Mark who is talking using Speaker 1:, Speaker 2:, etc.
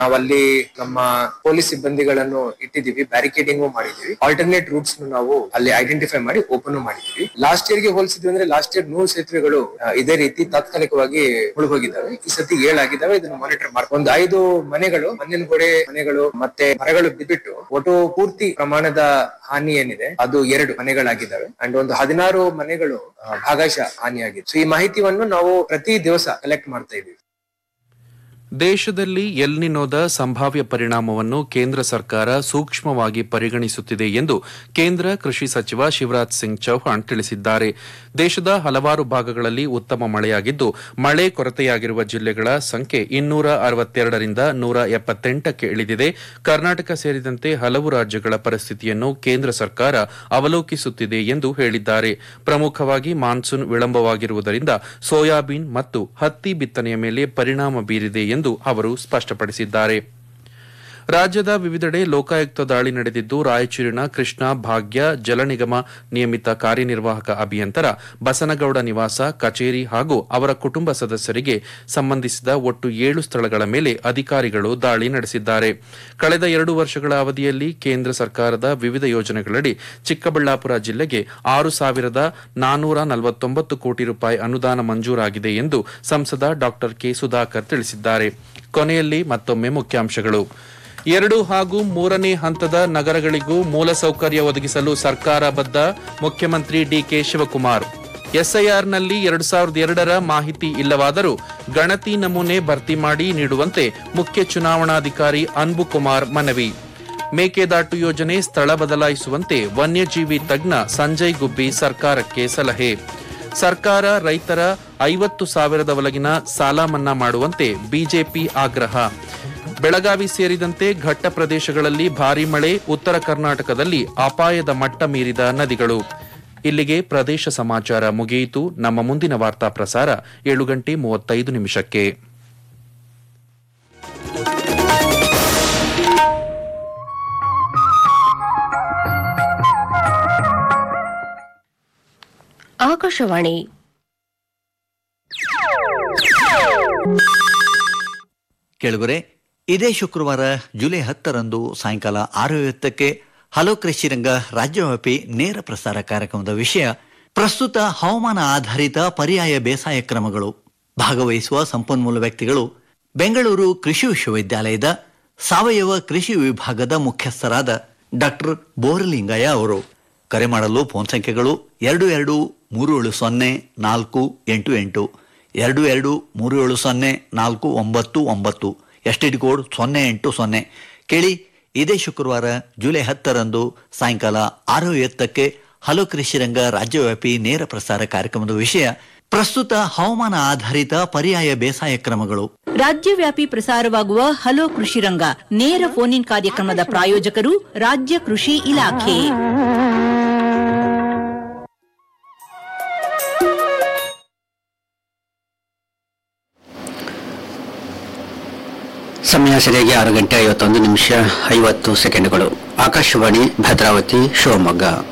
Speaker 1: ನಾವಲ್ಲಿ ನಮ್ಮ ಪೊಲೀಸ್ ಸಿಬ್ಬಂದಿಗಳನ್ನು ಇಟ್ಟಿದ್ದೀವಿ ಬ್ಯಾರಿಕೇಡಿಂಗ್ ಮಾಡಿದೀವಿ ಆಲ್ಟರ್ನೇಟ್ ರೂಟ್ಸ್ ನಾವು ಅಲ್ಲಿ ಐಡೆಂಟಿಫೈ ಮಾಡಿ ಓಪನ್ ಮಾಡಿದೀವಿ ಲಾಸ್ಟ್ ಇಯರ್ ಗೆ ಹೋಲಿಸಿದ್ವಿ ಅಂದ್ರೆ ಲಾಸ್ಟ್ ಇಯರ್ ನೂರು ಸೇತುವೆಗಳು ಆ, ಇದೇ ರೀತಿ ತಾತ್ಕಾಲಿಕವಾಗಿ ಮುಳುಗೋಗಿದ್ದಾವೆ ಈ ಸತಿ ಏಳಾಗಿದ್ದಾವೆ ಇದನ್ನು ಮಾನಿಟರ್ ಮಾಡಿ ಒಂದು ಐದು ಮನೆಗಳು ಮಣ್ಣಿನ ಗೋಡೆ ಮನೆಗಳು ಮತ್ತೆ ಮರಗಳು ಬಿದ್ಬಿಟ್ಟು ಒಟ್ಟು ಪೂರ್ತಿ ಪ್ರಮಾಣದ ಹಾನಿ ಏನಿದೆ ಅದು ಎರಡು ಮನೆಗಳಾಗಿದ್ದಾವೆ ಅಂಡ್ ಒಂದು ಹದಿನಾರು ಮನೆಗಳು ಆ, ಭಾಗಶಃ ಹಾನಿಯಾಗಿದೆ ಸೊ ಈ ಮಾಹಿತಿಯನ್ನು ನಾವು ಪ್ರತಿ ದಿವಸ ಕಲೆಕ್ಟ್ ಮಾಡ್ತಾ ಇದೀವಿ
Speaker 2: ದೇಶದಲ್ಲಿ ಎಲ್ನಿನೋದ ಸಂಭಾವ್ಯ ಪರಿಣಾಮವನ್ನು ಕೇಂದ್ರ ಸರ್ಕಾರ ಸೂಕ್ಷ್ಮವಾಗಿ ಪರಿಗಣಿಸುತ್ತಿದೆ ಎಂದು ಕೇಂದ್ರ ಕೃಷಿ ಸಚಿವ ಶಿವರಾಜ್ ಸಿಂಗ್ ಚೌಹಾಣ್ ತಿಳಿಸಿದ್ದಾರೆ ದೇಶದ ಹಲವಾರು ಭಾಗಗಳಲ್ಲಿ ಉತ್ತಮ ಮಳೆಯಾಗಿದ್ದು ಮಳೆ ಕೊರತೆಯಾಗಿರುವ ಜಿಲ್ಲೆಗಳ ಸಂಖ್ಯೆ ಇನ್ನೂರ ಅರವತ್ತೆರಡರಿಂದ ನೂರ ಎಪ್ಪತ್ತೆಂಟಕ್ಕೆ ಇಳಿದಿದೆ ಕರ್ನಾಟಕ ಸೇರಿದಂತೆ ಹಲವು ರಾಜ್ಯಗಳ ಪರಿಸ್ಥಿತಿಯನ್ನು ಕೇಂದ್ರ ಸರ್ಕಾರ ಅವಲೋಕಿಸುತ್ತಿದೆ ಎಂದು ಹೇಳಿದ್ದಾರೆ ಪ್ರಮುಖವಾಗಿ ಮಾನ್ಸೂನ್ ವಿಳಂಬವಾಗಿರುವುದರಿಂದ ಸೋಯಾಬೀನ್ ಮತ್ತು ಹತ್ತಿ ಬಿತ್ತನೆಯ ಮೇಲೆ ಪರಿಣಾಮ ಬೀರಿದೆ ಎಂದು ಅವರು ಸ್ಪಷ್ಟಪಡಿಸಿದ್ದಾರೆ ರಾಜ್ಯದ ವಿವಿಧೆಡೆ ಲೋಕಾಯುಕ್ತ ದಾಳಿ ನಡೆದಿದ್ದು ರಾಯಚೂರಿನ ಕೃಷ್ಣ ಭಾಗ್ಯ ಜಲ ನಿಗಮ ನಿಯಮಿತ ಕಾರ್ಯನಿರ್ವಾಹಕ ಅಭಿಯಂತರ ಬಸನಗೌಡ ನಿವಾಸ ಕಚೇರಿ ಹಾಗೂ ಅವರ ಕುಟುಂಬ ಸದಸ್ಯರಿಗೆ ಸಂಬಂಧಿಸಿದ ಒಟ್ಟು ಏಳು ಸ್ಥಳಗಳ ಮೇಲೆ ಅಧಿಕಾರಿಗಳು ದಾಳಿ ನಡೆಸಿದ್ದಾರೆ ಕಳೆದ ಎರಡು ವರ್ಷಗಳ ಅವಧಿಯಲ್ಲಿ ಕೇಂದ್ರ ಸರ್ಕಾರದ ವಿವಿಧ ಯೋಜನೆಗಳಡಿ ಚಿಕ್ಕಬಳ್ಳಾಪುರ ಜಿಲ್ಲೆಗೆ ಆರು ಸಾವಿರದ ನಾನೂರ ನಲವತ್ತೊಂಬತ್ತು ಕೋಟಿ ರೂಪಾಯಿ ಅನುದಾನ ಮಂಜೂರಾಗಿದೆ ಎಂದು ಸಂಸದ ಡಾ ಕೆ ಸುಧಾಕರ್ ತಿಳಿಸಿದ್ದಾರೆ ಕೊನೆಯಲ್ಲಿ ಮತ್ತೊಮ್ಮೆ ಮುಖ್ಯಾಂಶಗಳು ಎರಡು ಹಾಗೂ ಮೂರನೇ ಹಂತದ ನಗರಗಳಿಗೂ ಮೂಲಸೌಕರ್ಯ ಒದಗಿಸಲು ಸರ್ಕಾರ ಬದ್ಧ ಮುಖ್ಯಮಂತ್ರಿ ಡಿಕೆ ಶಿವಕುಮಾರ್ ಎಸ್ಐಆರ್ನಲ್ಲಿ ಎರಡು ಸಾವಿರದ ಎರಡರ ಮಾಹಿತಿ ಇಲ್ಲವಾದರೂ ಗಣತಿ ನಮೂನೆ ಭರ್ತಿ ಮಾಡಿ ನೀಡುವಂತೆ ಮುಖ್ಯ ಚುನಾವಣಾಧಿಕಾರಿ ಅನ್ಬು ಕುಮಾರ್ ಮನವಿ ಮೇಕೆದಾಟು ಯೋಜನೆ ಸ್ಥಳ ಬದಲಾಯಿಸುವಂತೆ ವನ್ಯಜೀವಿ ತಜ್ಞ ಸಂಜಯ್ ಗುಬ್ಬಿ ಸರ್ಕಾರಕ್ಕೆ ಸಲಹೆ ಸರ್ಕಾರ ರೈತರ ಐವತ್ತು ಸಾವಿರದ ಒಳಗಿನ ಸಾಲ ಮನ್ನಾ ಮಾಡುವಂತೆ ಬಿಜೆಪಿ ಆಗ್ರಹ ಬೆಳಗಾವಿ ಸೇರಿದಂತೆ ಘಟ್ಟ ಪ್ರದೇಶಗಳಲ್ಲಿ ಭಾರೀ ಮಳೆ ಉತ್ತರ ಕರ್ನಾಟಕದಲ್ಲಿ ಅಪಾಯದ ಮಟ್ಟ ಮೀರಿದ ನದಿಗಳು ಇಲ್ಲಿಗೆ ಪ್ರದೇಶ ಸಮಾಚಾರ ಮುಗಿಯಿತು ನಮ್ಮ ಮುಂದಿನ ವಾರ್ತಾ ಪ್ರಸಾರ ಏಳು ಗಂಟೆ ಮೂವತ್ತೈದು ನಿಮಿಷಕ್ಕೆ
Speaker 3: ಆಕಾಶವಾಣಿ
Speaker 4: ಕೆಳಗರೆ ಇದೇ ಶುಕ್ರವಾರ ಜುಲೈ ಹತ್ತರಂದು ಸಾಯಂಕಾಲ ಆರು ಐವತ್ತಕ್ಕೆ ಹಲೋ ಕೃಷಿ ರಂಗ ರಾಜ್ಯವ್ಯಾಪಿ ನೇರ ಪ್ರಸಾರ ಕಾರ್ಯಕ್ರಮದ ವಿಷಯ ಪ್ರಸ್ತುತ ಹವಾಮಾನ ಆಧಾರಿತ ಪರ್ಯಾಯ ಬೇಸಾಯ ಕ್ರಮಗಳು ಭಾಗವಹಿಸುವ ಸಂಪನ್ಮೂಲ ವ್ಯಕ್ತಿಗಳು ಬೆಂಗಳೂರು ಕೃಷಿ ವಿಶ್ವವಿದ್ಯಾಲಯದ ಸಾವಯವ ಕೃಷಿ ವಿಭಾಗದ ಮುಖ್ಯಸ್ಥರಾದ ಡಾಕ್ಟರ್ ಬೋರಲಿಂಗಯ್ಯ ಅವರು ಕರೆ ಮಾಡಲು ಫೋನ್ ಸಂಖ್ಯೆಗಳು ಎರಡು ಎರಡು ಮೂರು ಏಳು ಸೊನ್ನೆ ನಾಲ್ಕು ಎಂಟು ಎಂಟು ಎರಡು ಎರಡು ಮೂರು ಏಳು ಸೊನ್ನೆ ನಾಲ್ಕು ಒಂಬತ್ತು ಒಂಬತ್ತು ಎಸ್ ಟಿ ಕೋಡ್ ಸೊನ್ನೆ ಎಂಟು ಸೊನ್ನೆ ಕೇಳಿ ಇದೇ ಶುಕ್ರವಾರ ಜುಲೈ ಹತ್ತರಂದು ಸಾಯಂಕಾಲ ಆರು ಎತ್ತಕ್ಕೆ ಹಲೋ ಕೃಷಿ ರಂಗ ರಾಜ್ಯವ್ಯಾಪಿ ನೇರ ಪ್ರಸಾರ ಕಾರ್ಯಕ್ರಮದ ವಿಷಯ ಪ್ರಸ್ತುತ ಹವಾಮಾನ ಆಧಾರಿತ ಪರ್ಯಾಯ ಬೇಸಾಯ ಕ್ರಮಗಳು
Speaker 5: ರಾಜ್ಯವ್ಯಾಪಿ ಪ್ರಸಾರವಾಗುವ ಹಲೋ ಕೃಷಿ ರಂಗ ನೇರ ಫೋನ್ ಇನ್ ಕಾರ್ಯಕ್ರಮದ ಪ್ರಾಯೋಜಕರು ರಾಜ್ಯ ಕೃಷಿ ಇಲಾಖೆ
Speaker 6: ಸಮಯ ಸರಿಯಾಗಿ ಆರು ಗಂಟೆ ಐವತ್ತೊಂದು ನಿಮಿಷ ಐವತ್ತು ಸೆಕೆಂಡ್ಗಳು ಆಕಾಶವಾಣಿ ಭದ್ರಾವತಿ ಶಿವಮೊಗ್ಗ